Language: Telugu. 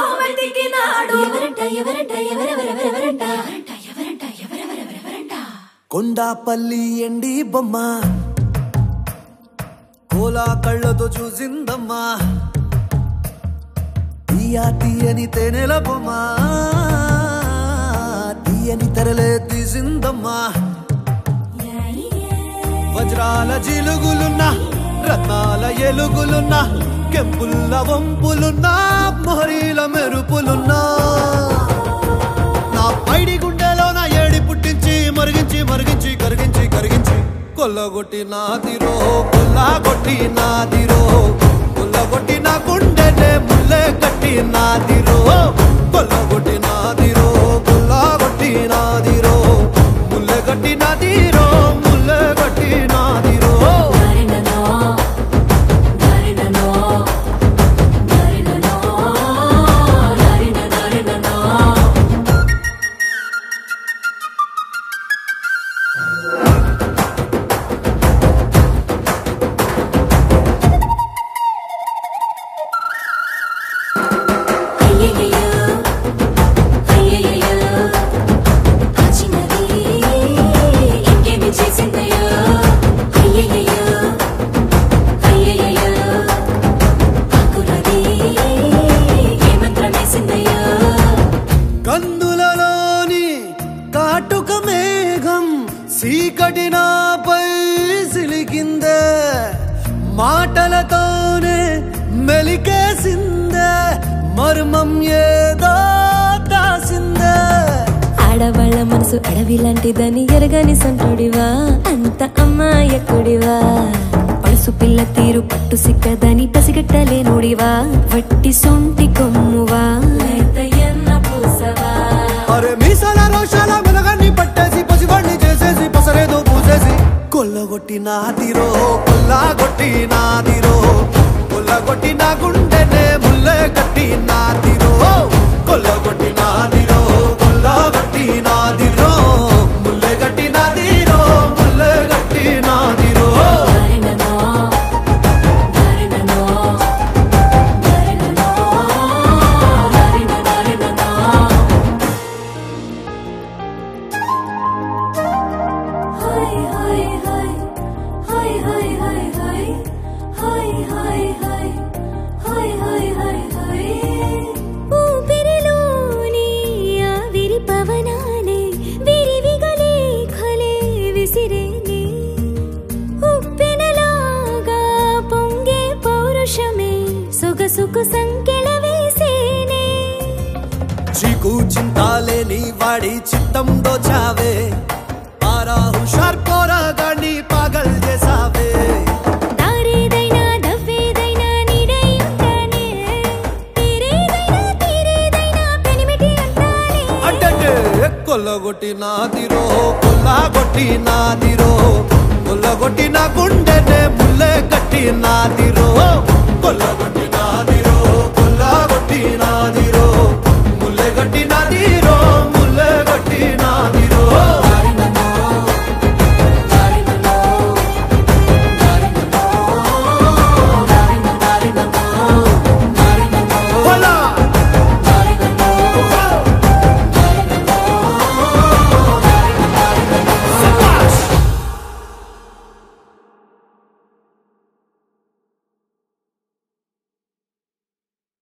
వెతికినాడు ఎవరంట ఎవరంట ఎవరెవరెవరెవరంట ఎవరంట ఎవరెవరెవరెవరంట కొండాపల్లి ఎండి బొమ్మ కోలా కళ్ళతో చూసిందమ్మా తీయా తీయని తేనెల బొమ్మ తీయని తెరలే తీసిందమ్మా వజ్రాల జిలుగులున్నా రత్నాల ఎలుగులున్నా కెంపుల్ల వంపులున్నా మొహరీల మెరుపులున్నా నా పైడి గుండెలో నా ఏడి పుట్టించి మరిగించి మరిగించి కరిగించి కరిగించి కొల్లగొట్టి నాదిరో కొల్లగొట్టి నాదిరో కొల్లగొట్టి నా గుండెనే ముల్లే కట్టి నాదిరో కొల్లగొట్టి నాదిరో కొల్లగొట్టి నాదిరో ముల్లె కట్టి నాదిరో ముల్లె కట్టి నాదిరో నరిననో నరిననో నరిననో నరిన నరిననో అయ్యయ్యో అయ్యయ్యో ఆ చిన్నది ఇంకేమి చేసిందయ్యో అయ్యయ్యో అయ్యయ్యో ఆ కుర్రది ఏ మంత్రం వేసిందయ్యో కందులలోని కాటుక మేఘం సీకటి నాపై సిలికిందే మాటలతోనే మెలికేసిందే మర్మం ఏదో దాసిందే ఆడవాళ్ళ మనసు అడవి లాంటిదని ఎరగని సంటుడివా అంత అమ్మాయకుడివా పడుసు పిల్ల తీరు పట్టు సిక్కదని పసిగట్టలేనుడివా వట్టి సొంటి కొమ్మువా లేతయ్యన్న పూసవా అరే మీసాల రోషాల వెలగన్ని పట్టేసి పసివాణ్ణి చేసేసి పసరేదో పూసేసి కొల్లగొట్టి నాదిరో కొల్లగొట్టి నాదిరో కొల్లగొట్టి నా గుండెనే ముల్లె కట్టి నాదిరో కొల్లగొట్టి నాదిరో కొల్లగొట్టి నాదిరో ముల్లె కట్టి నాదిరో ముల్లె కట్టి నాదిరో నరిననో నరిననో నరిననో నరిన నరిననో హాయ్ హాయ్ హాయ్ హాయ్ హాయ్ హాయ్ హాయ్ హాయ్ హాయ్ హాయ్ హాయ్ హాయ్ హాయ్ హాయ్ ఊపిరిలోని ఆవిరి పవనాలే విరివిగా లేఖలే విసిరేనే ఉప్పెనలాగా పొంగే పౌరుషమే సొగసుకు సంకెళ వేసేనే చీకు చింతాలేని వాడి చిత్తం దోచావే పారా హుషార్ పోరాగాన్ని పాగల్ చేసావే దారేదైనా దవ్వేదైనా నీడై ఉంటానే తీరేదైనా తీరేదైనా పెనిమిటి అంటానే అంటే కొల్లగొట్టి నాదిరో కొల్లగొట్టి నాదిరో కొల్లగొట్టి నా గుండెనే ముల్లె కట్టి నాదిరో కొల్లగొట్టి నాదిరో కొల్లగొట్టి నాదిరో